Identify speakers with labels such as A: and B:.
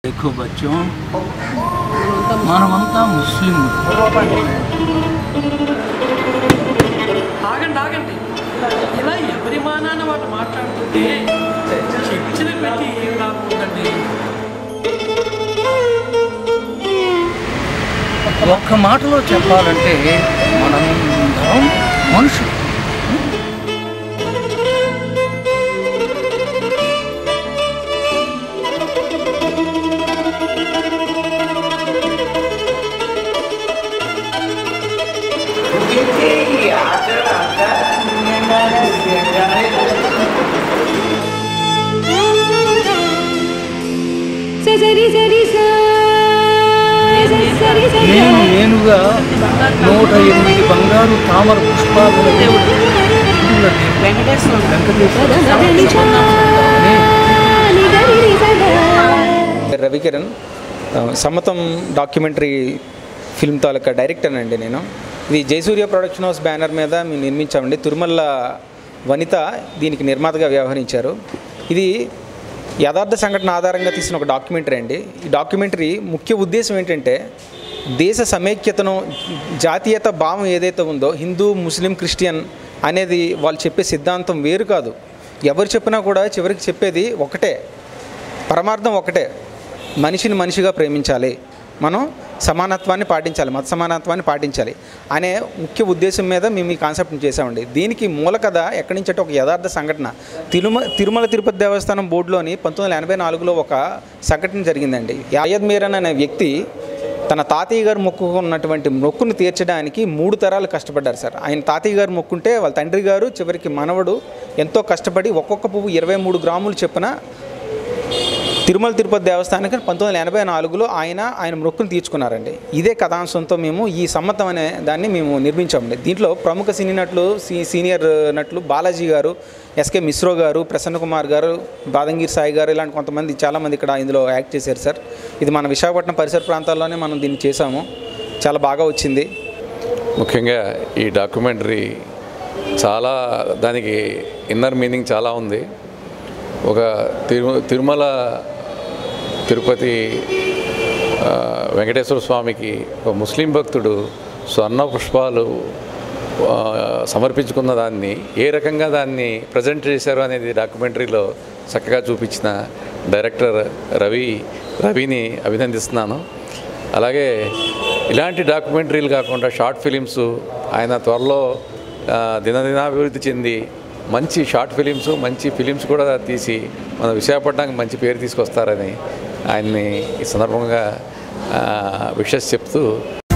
A: देखो बच्चों మనమంతా ముస్లిం
B: ఆగండి ఆగండి ఇలా ఎవరి మానాన వాళ్ళు మాట్లాడుతుంటే చర్చలు పెట్టి ఏం లాభం
A: ఒక్క మాటలో చెప్పాలంటే మనందరం మనుషులు
C: సరి సరి సరి
A: నేను నేనుగా నూట ఎనిమిది బంగారు తామర పుష్పాలు వెంకటేశ్వర
D: రవికిరణ్ ఆ, సమ్మతం డాక్యుమెంటరీ ఫిల్మ్ తాలూకా డైరెక్టర్ అండి నేను ఇది జయసూర్య ప్రొడక్షన్ హౌస్ బ్యానర్ మీద మేము నిర్మించామండి తిరుమల వనిత దీనికి నిర్మాతగా వ్యవహరించారు ఇది యథార్థ సంఘటన ఆధారంగా తీసిన ఒక డాక్యుమెంటరీ అండి ఈ డాక్యుమెంటరీ ముఖ్య ఉద్దేశం ఏంటంటే దేశ సమైక్యతను జాతీయత భావం ఏదైతే ఉందో హిందూ ముస్లిం క్రిస్టియన్ అనేది వాళ్ళు చెప్పే సిద్ధాంతం వేరు కాదు ఎవరు చెప్పినా కూడా చివరికి చెప్పేది ఒకటే పరమార్థం ఒకటే మనిషిని మనిషిగా ప్రేమించాలి మనం సమానత్వాన్ని పాటించాలి మత సమానత్వాన్ని పాటించాలి అనే ముఖ్య ఉద్దేశం మీద మేము ఈ కాన్సెప్ట్ని చేసామండి దీనికి మూల కథ ఎక్కడి నుంచి అంటే ఒక యథార్థ సంఘటన తిరుమ తిరుమల తిరుపతి దేవస్థానం బోర్డులోని పంతొమ్మిది వందల ఎనభై నాలుగులో ఒక సంఘటన జరిగిందండి యాయద్ మీరన్ అనే వ్యక్తి తన తాతయ్య గారు మొక్కుకున్నటువంటి మొక్కును తీర్చడానికి మూడు తరాలు కష్టపడ్డారు సార్ ఆయన తాతయ్య గారు మొక్కుంటే వాళ్ళ తండ్రి గారు చివరికి మనవడు ఎంతో కష్టపడి ఒక్కొక్క పువ్వు ఇరవై మూడు గ్రాములు చెప్పున తిరుమల తిరుపతి దేవస్థానానికి పంతొమ్మిది వందల ఎనభై నాలుగులో ఆయన ఆయన మొక్కును తీర్చుకున్నారండి ఇదే కథాంశంతో మేము ఈ సమ్మతం అనే దాన్ని మేము నిర్మించామండి దీంట్లో ప్రముఖ సినీ నటులు సీ సీనియర్ నటులు బాలాజీ గారు ఎస్కే మిశ్రో గారు ప్రసన్న కుమార్ గారు బాదంగిరి సాయి గారు ఇలాంటి కొంతమంది చాలామంది ఇక్కడ ఇందులో యాక్ట్ చేశారు సార్ ఇది మన విశాఖపట్నం పరిసర ప్రాంతాల్లోనే మనం దీన్ని చేసాము చాలా బాగా వచ్చింది
E: ముఖ్యంగా ఈ డాక్యుమెంటరీ చాలా దానికి ఇన్నర్ మీనింగ్ చాలా ఉంది ఒక తిరు తిరుమల తిరుపతి ఆ, వెంకటేశ్వర స్వామికి ఒక ముస్లిం భక్తుడు స్వర్ణ పుష్పాలు ఆ, సమర్పించుకున్న దాన్ని ఏ రకంగా దాన్ని ప్రజెంట్ చేశారు అనేది డాక్యుమెంటరీలో చక్కగా చూపించిన డైరెక్టర్ రవి రవిని అభినందిస్తున్నాను అలాగే ఇలాంటి డాక్యుమెంటరీలు కాకుండా షార్ట్ ఫిలిమ్స్ ఆయన త్వరలో ఆ, దినదినాభివృద్ధి చెంది మంచి షార్ట్ ఫిలిమ్స్ మంచి ఫిలిమ్స్ కూడా తీసి మన విశాఖపట్నానికి మంచి పేరు తీసుకొస్తారని ఆయన్ని ఈ సందర్భంగా విషెస్ చెప్తూ